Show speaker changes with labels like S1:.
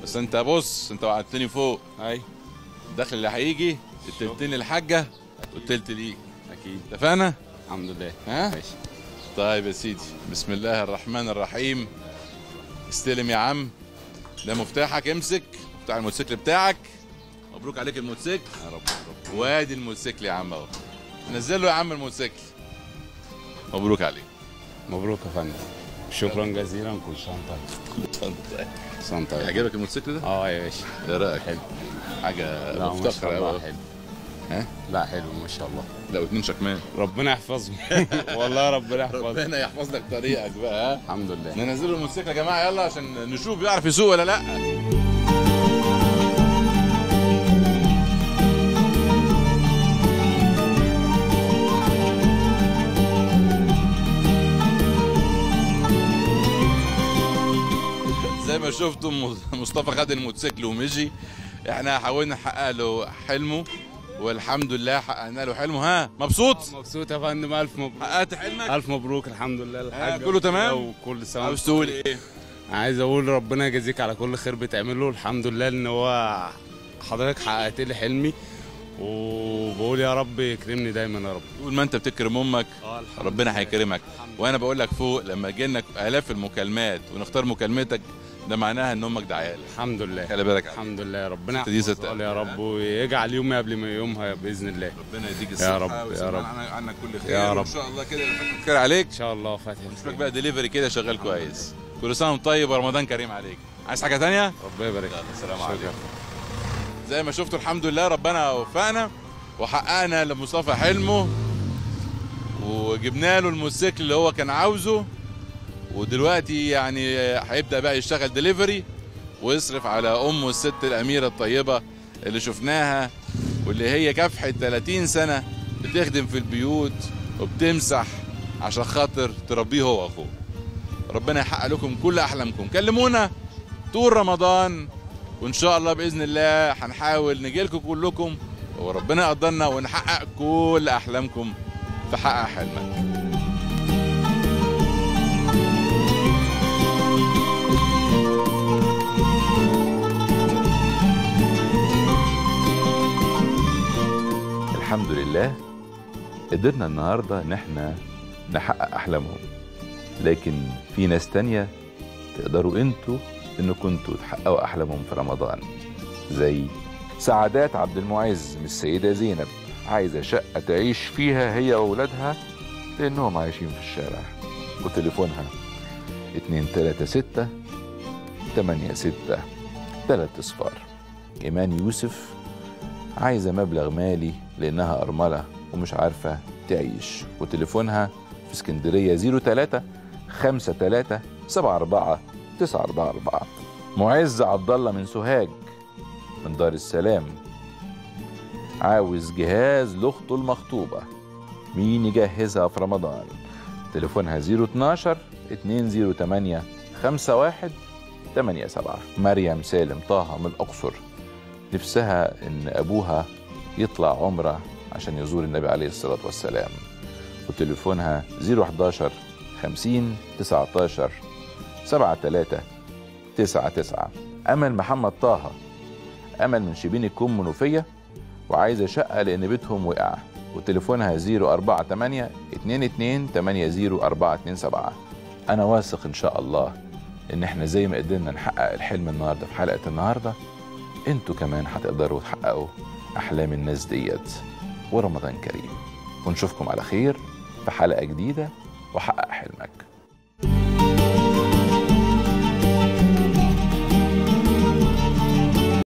S1: بس انت بص انت وعدتني فوق
S2: اي
S1: الدخل اللي هيجي التلتين الحاجه والتلت ليك
S2: اكيد
S1: اتفقنا
S2: الحمد لله
S1: ها
S2: ماشي
S1: طيب يا سيدي بسم الله الرحمن الرحيم استلم يا عم ده مفتاحك امسك مفتاح الموتوسيكل بتاعك مبروك عليك الموتوسيكل
S2: يا رب يا رب
S1: وادي الموتوسيكل يا عم اهو نزل له يا عم الموتوسيكل مبروك عليك
S2: مبروك يا فندم شكرا جزيلا كل سنه وانت طيب كل سنه وانت طيب
S1: عجبك الموتوسيكل ده؟
S2: اه يا باشا
S1: ايه رايك؟
S2: حلو
S1: حاجه
S2: لا ما
S1: مفتخره
S2: شاء الله
S1: قوي
S2: حلو
S1: ها؟
S2: لا حلو ما شاء الله
S1: لا واتنين شكمان
S2: ربنا يحفظهم والله ربنا يحفظهم
S1: ربنا يحفظ لك طريقك بقى ها
S2: الحمد لله
S1: ننزل له الموتوسيكل يا جماعه يلا عشان نشوف بيعرف يسوق ولا لا زي ما شفتم مصطفى خد الموتوسيكل ومشي احنا حاولنا نحقق له حلمه والحمد لله حققنا له حلمه ها مبسوط
S2: مبسوط يا فندم الف مبروك
S1: حققت حلمك
S2: الف مبروك الحمد لله الحاج
S1: كله تمام؟
S2: وكل سنه
S1: عاوز تقول ايه
S2: عايز اقول ربنا يجازيك على كل خير بتعمله الحمد لله ان هو حضرتك حققت لي حلمي وبقول يا رب يكرمني دايما يا رب
S1: طول ما انت بتكرم امك
S2: اه
S1: ربنا هيكرمك وانا بقول لك فوق لما جينا الاف المكالمات ونختار مكالمتك ده معناها ان امك دعيالك
S2: الحمد لله
S1: خلي بالك
S2: الحمد لله ربنا
S1: دي ست-
S2: يحفظها لي يا رب ويجعل يومي قبل ما يومها باذن الله
S1: ربنا يديك
S2: يا
S1: الصحه
S2: رب، يا
S1: ويسمع
S2: رب.
S1: عنا- عنك كل خير
S2: يا رب.
S1: وان شاء الله كده يبقى خير عليك
S2: ان شاء الله فاتح
S1: نشوفك بقى دليفري كده شغال كويس كل سنه وانت طيب ورمضان كريم عليك عايز حاجه تانية
S2: ربنا يبارك
S1: يلا، السلام
S2: شكرا.
S1: عليكم زي ما شفتوا الحمد لله ربنا وفقنا وحققنا لمصطفى حلمه وجبنا له الموتوسيكل اللي هو كان عاوزه ودلوقتي يعني هيبدا بقى يشتغل دليفري ويصرف على امه الست الاميره الطيبه اللي شفناها واللي هي كافحه 30 سنه بتخدم في البيوت وبتمسح عشان خاطر تربيه هو واخوه ربنا يحقق لكم كل احلامكم كلمونا طول رمضان وان شاء الله باذن الله هنحاول نجي لكم كلكم وربنا يقدرنا ونحقق كل احلامكم في حقق حلمك الحمد لله قدرنا النهارده ان احنا نحقق احلامهم لكن في ناس تانية تقدروا انتوا ان كنتوا تحققوا احلامهم في رمضان زي سعادات عبد المعز من السيدة زينب عايزة شقة تعيش فيها هي وأولادها لأنهم عايشين في الشارع وتليفونها اتنين تلاتة ستة تمانية ستة تلات أصفار إيمان يوسف عايزة مبلغ مالي لأنها أرملة ومش عارفة تعيش وتليفونها في اسكندرية زيرو تلاتة خمسة تلاتة سبعة أربعة تسعة أربعة أربعة معز عبد الله من سوهاج من دار السلام عاوز جهاز لاخته المخطوبة مين يجهزها في رمضان تليفونها 012 208 51 87 مريم سالم طه من الأقصر نفسها إن أبوها يطلع عمرة عشان يزور النبي عليه الصلاة والسلام وتليفونها 011 50 19 73 99 أمل محمد طه امل من شبين الكوم منوفيه وعايزه شقه لان بيتهم وقع وتليفونها 048 22 80 انا واثق ان شاء الله ان احنا زي ما قدرنا نحقق الحلم النهارده في حلقه النهارده انتوا كمان هتقدروا تحققوا احلام الناس ديت ورمضان كريم ونشوفكم على خير في حلقه جديده وحقق حلمك